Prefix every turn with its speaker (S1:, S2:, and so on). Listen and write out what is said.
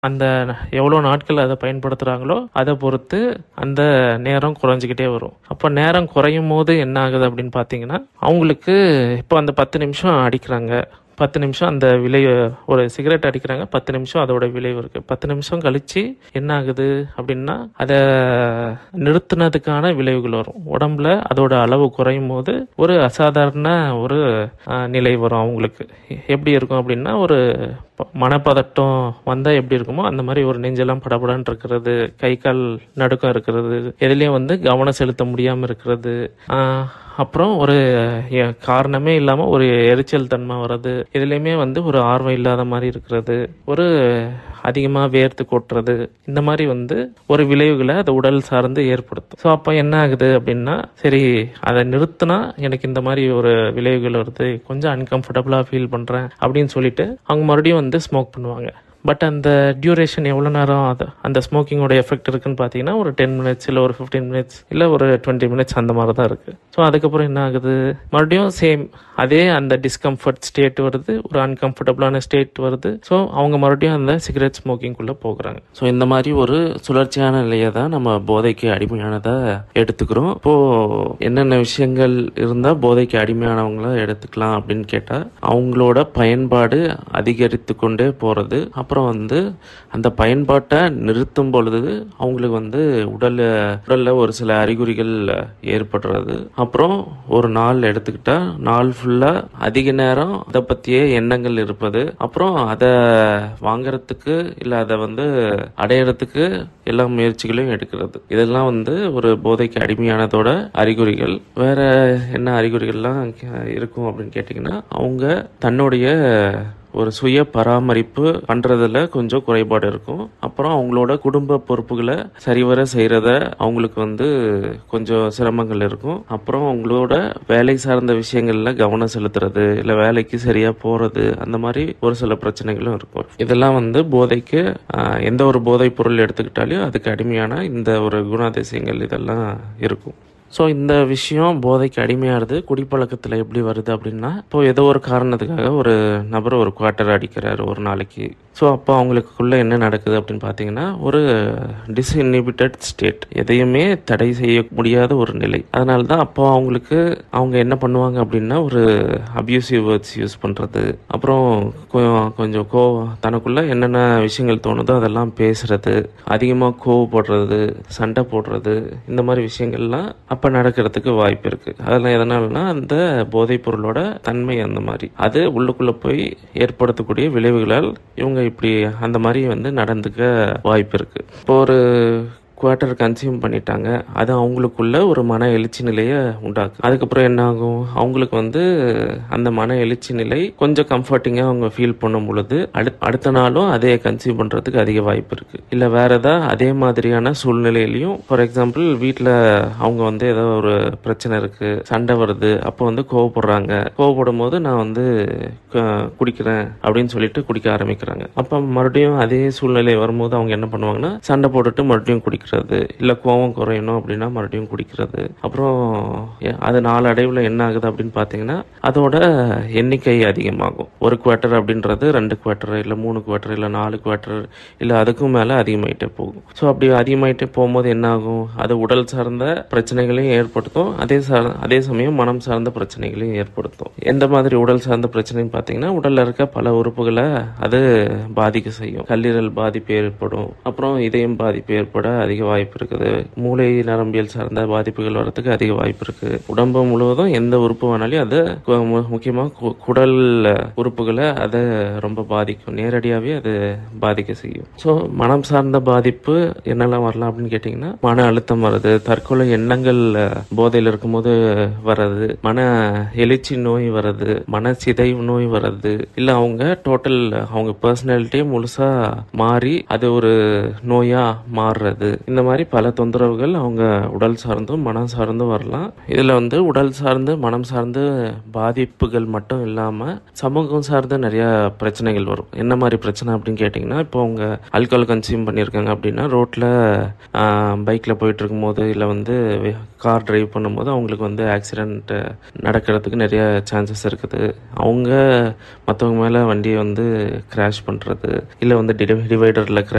S1: அந்த எவ்வளோ நாட்கள் அதை பயன்படுத்துகிறாங்களோ அதை பொறுத்து அந்த நேரம் குறைஞ்சிக்கிட்டே வரும் அப்போ நேரம் குறையும் போது என்ன ஆகுது அப்படின்னு பார்த்தீங்கன்னா அவங்களுக்கு இப்போ அந்த பத்து நிமிஷம் அடிக்கிறாங்க பத்து நிமிஷம் அந்த விளைவு ஒரு சிகரெட் அடிக்கிறாங்க பத்து நிமிஷம் அதோட விளைவு இருக்கு பத்து நிமிஷம் கழிச்சு என்ன ஆகுது அப்படின்னா அதை நிறுத்தினதுக்கான விளைவுகள் வரும் உடம்புல அதோட அளவு குறையும் போது ஒரு அசாதாரண ஒரு ஆஹ், நிலை வரும் அவங்களுக்கு எப்படி இருக்கும் அப்படின்னா ஒரு ப- மனப்பதட்டம் வந்தால் எப்படி இருக்குமோ அந்த மாதிரி ஒரு நெஞ்செல்லாம் படபடன்னு இருக்கிறது கை கால் நடுக்கம் இருக்கிறது எதுலேயும் வந்து கவனம் செலுத்த முடியாமல் இருக்கிறது ஆஹ், அப்புறம் ஒரு எ- காரணமே இல்லாமல் ஒரு எரிச்சல் தன்மை வர்றது இதுலேயுமே வந்து ஒரு ஆர்வம் இல்லாத மாதிரி இருக்கிறது ஒரு அதிகமாக வேர்த்து கொட்டுறது இந்த மாதிரி வந்து ஒரு விளைவுகளை அது உடல் சார்ந்து ஏற்படுத்தும் ஸோ அப்போ என்ன ஆகுது அப்படின்னா சரி அதை நிறுத்தினா எனக்கு இந்த மாதிரி ஒரு விளைவுகள் வருது கொஞ்சம் அன்கம்ஃபர்டபுளாக ஃபீல் பண்ணுறேன் அப்படின்னு சொல்லிட்டு அவங்க மறுபடியும் வந்து ஸ்மோக் பண்ணுவாங்க பட் அந்த டியூரேஷன் எவ்வளோ நேரம் அது அந்த ஸ்மோக்கிங்கோட எஃபெக்ட் இருக்குன்னு பார்த்தீங்கன்னா ஒரு டென் மினிட்ஸ் இல்லை ஒரு ஃபிஃப்டீன் மினிட்ஸ் இல்லை ஒரு டுவெண்ட்டி மினிட்ஸ் அந்த மாதிரி தான் இருக்குது ஸோ அதுக்கப்புறம் என்ன ஆகுது மறுபடியும் சேம் அதே அந்த டிஸ்கம்ஃபர்ட் ஸ்டேட் வருது ஒரு அன்கம்ஃபர்டபுளான ஸ்டேட் வருது ஸோ அவங்க மறுபடியும் அந்த சிகரெட் ஸ்மோக்கிங்குள்ளே போகிறாங்க ஸோ இந்த மாதிரி ஒரு சுழற்சியான நிலையை தான் நம்ம போதைக்கு அடிமையானதை எடுத்துக்கிறோம் இப்போ என்னென்ன விஷயங்கள் இருந்தால் போதைக்கு அடிமையானவங்கள எடுத்துக்கலாம் அப்படின்னு கேட்டால் அவங்களோட பயன்பாடு அதிகரித்து கொண்டே போகிறது அப்புறம் வந்து அந்த பயன்பாட்டை நிறுத்தும் பொழுது அவங்களுக்கு வந்து உடல் உடலில் ஒரு சில அறிகுறிகள் ஏற்படுறது அப்புறம் ஒரு நாள் எடுத்துக்கிட்டா நாள் ஃபுல்லாக அதிக நேரம் அதை பற்றிய எண்ணங்கள் இருப்பது அப்புறம் அதை வாங்குறதுக்கு இல்லை அதை வந்து அடையிறதுக்கு எல்லா முயற்சிகளையும் எடுக்கிறது இதெல்லாம் வந்து ஒரு போதைக்கு அடிமையானதோட அறிகுறிகள் வேற என்ன அறிகுறிகள்லாம் இருக்கும் அப்படின்னு கேட்டிங்கன்னா அவங்க தன்னுடைய ஒரு சுய பராமரிப்பு பண்றதுல கொஞ்சம் குறைபாடு இருக்கும் அப்புறம் அவங்களோட குடும்ப பொறுப்புகளை சரிவர செய்யறத அவங்களுக்கு வந்து கொஞ்சம் சிரமங்கள் இருக்கும் அப்புறம் அவங்களோட வேலை சார்ந்த விஷயங்கள்ல கவனம் செலுத்துறது இல்ல வேலைக்கு சரியா போறது அந்த மாதிரி ஒரு சில பிரச்சனைகளும் இருக்கும் இதெல்லாம் வந்து போதைக்கு ஆஹ், எந்த ஒரு போதைப் பொருள் எடுத்துக்கிட்டாலும் அதுக்கு அடிமையான இந்த ஒரு குணாதிசயங்கள் இதெல்லாம் இருக்கும் ஸோ இந்த விஷயம் போதைக்கு அடிமையாகிறது குடிப்பழக்கத்தில் எப்படி வருது அப்படின்னா இப்போ ஏதோ ஒரு காரணத்துக்காக ஒரு நபர் ஒரு குவார்ட்டர் அடிக்கிறாரு ஒரு நாளைக்கு ஸோ அப்போ அவங்களுக்குள்ள என்ன நடக்குது அப்படின்னு பார்த்தீங்கன்னா ஒரு டிஸ்இன்ஹிபிட்டட் ஸ்டேட் எதையுமே தடை செய்ய முடியாத ஒரு நிலை அதனால தான் அப்போ அவங்களுக்கு அவங்க என்ன பண்ணுவாங்க அப்படின்னா ஒரு அப்யூசிவ் வேர்ட்ஸ் யூஸ் பண்ணுறது அப்புறம் கொ- கொஞ்சம் கோ தனக்குள்ள என்னென்ன விஷயங்கள் தோணுதோ அதெல்லாம் பேசுறது அதிகமாக கோவப்படுறது சண்டை போடுறது இந்த மாதிரி விஷயங்கள்லாம் அப்போ நடக்கிறதுக்கு வாய்ப்பு இருக்கு அதெல்லாம் எதனாலனா அந்த போதைப் பொருளோட தன்மை அந்த மாதிரி அது உள்ளுக்குள்ள போய் ஏற்படுத்தக்கூடிய விளைவுகளால் இவங்க இப்படி அந்த மாதிரி வந்து நடந்துக்க வாய்ப்பு இருக்கு இப்போ ஒரு குவார்ட்டர் கன்சியூம் பண்ணிட்டாங்க அது அவங்களுக்குள்ள ஒரு மன எழுச்சி நிலையை உண்டாக்கும் அதுக்கப்புறம் என்ன ஆகும் அவங்களுக்கு வந்து அந்த மன எழுச்சி நிலை கொஞ்சம் கம்ஃபர்டிங்காக அவங்க ஃபீல் பண்ணும் பொழுது அடுத் அடுத்த நாளும் அதே கன்சியூம் பண்ணுறதுக்கு அதிக வாய்ப்பு இருக்கு இல்லை வேற ஏதாவது அதே மாதிரியான சூழ்நிலையிலையும் ஃபார் எக்ஸாம்பிள் வீட்டில் அவங்க வந்து ஏதோ ஒரு பிரச்சனை இருக்கு சண்டை வருது அப்போ வந்து கோவப்படுறாங்க கோவப்படும் போது நான் வந்து க- குடிக்கிறேன் அப்படின்னு சொல்லிட்டு குடிக்க ஆரம்பிக்கிறாங்க அப்போ மறுபடியும் அதே சூழ்நிலை வரும்போது அவங்க என்ன பண்ணுவாங்கன்னா சண்டை போட்டுட்டு மறுபடியும் குடிக்கிறது இல்லை கோவம் குறையணும் அப்படின்னா மறுபடியும் குடிக்கிறது அப்புறம் எ- அது நாளடைவில் என்ன ஆகுது அப்படின்னு பார்த்தீங்கன்னா அதோட எண்ணிக்கை அதிகமாகும் ஒரு குவார்ட்டர் அப்படின்றது ரெண்டு குவார்ட்டர் இல்லை மூணு குவார்ட்டர் இல்லை நாலு குவார்ட்டர் இல்லை அதுக்கும் மேலே அதிகமாயிட்டே போகும் ஸோ அப்படி அதிகமாயிட்டே போகும்போது என்ன ஆகும் அது உடல் சார்ந்த பிரச்சனைகளையும் ஏற்படுத்தும் அதே சார் அதே சமயம் மனம் சார்ந்த பிரச்சனைகளையும் ஏற்படுத்தும் எந்த மாதிரி உடல் சார்ந்த பிரச்சனைன்னு பார்த்தீங்கன்னா உடல்ல இருக்க பல உறுப்புகளை அது பாதிக்க செய்யும் கல்லீரல் பாதிப்பு ஏற்படும் அப்புறம் இதயம் பாதிப்பு ஏற்பட அதிக வாய்ப்பு இருக்குது மூளை நரம்பியல் சார்ந்த பாதிப்புகள் வரதுக்கு அதிக வாய்ப்பு இருக்கு உடம்பு முழுவதும் எந்த உறுப்பு வேணாலும் அது கு- மு- முக்கியமா கு- குடல் உறுப்புகளை அதை ரொம்ப பாதிக்கும் நேரடியாகவே அது பாதிக்க செய்யும் ஸோ மனம் சார்ந்த பாதிப்பு என்னெல்லாம் வரலாம் அப்படின்னு கேட்டிங்கன்னா மன அழுத்தம் வருது தற்கொலை எண்ணங்கள் போதையில் இருக்கும்போது வர்றது மன எழுச்சி நோய் வர்றது மன சிதைவு நோய் வர்றது இல்லை அவங்க டோட்டல் அவங்க பர்சனாலிட்டியே முழுசா மாறி அது ஒரு நோயா மாறுறது இந்த மாதிரி பல தொந்தரவுகள் அவங்க உடல் சார்ந்தும் மனம் சார்ந்தும் வரலாம் இதுல வந்து உடல் சார்ந்து மனம் சார்ந்து பாதிப்புகள் மட்டும் இல்லாம சமூகம் சார்ந்து நிறைய பிரச்சனைகள் வரும் என்ன மாதிரி பிரச்சனை அப்படின்னு கேட்டிங்கன்னா இப்போ அவங்க ஆல்கஹால் கன்சியூம் பண்ணியிருக்காங்க அப்படின்னா ரோட்ல பைக்ல போயிட்டு இருக்கும்போது இல்லை வந்து கார் டிரைவ் பண்ணும்போது அவங்களுக்கு வந்து ஆக்சிடென்ட் நடக்கிறதுக்கு நிறைய சான்சஸ் இருக்குது அவங்க மற்றவங்க மேலே வண்டியை வந்து கிராஷ் பண்ணுறது இல்லை வந்து டிவைடரில்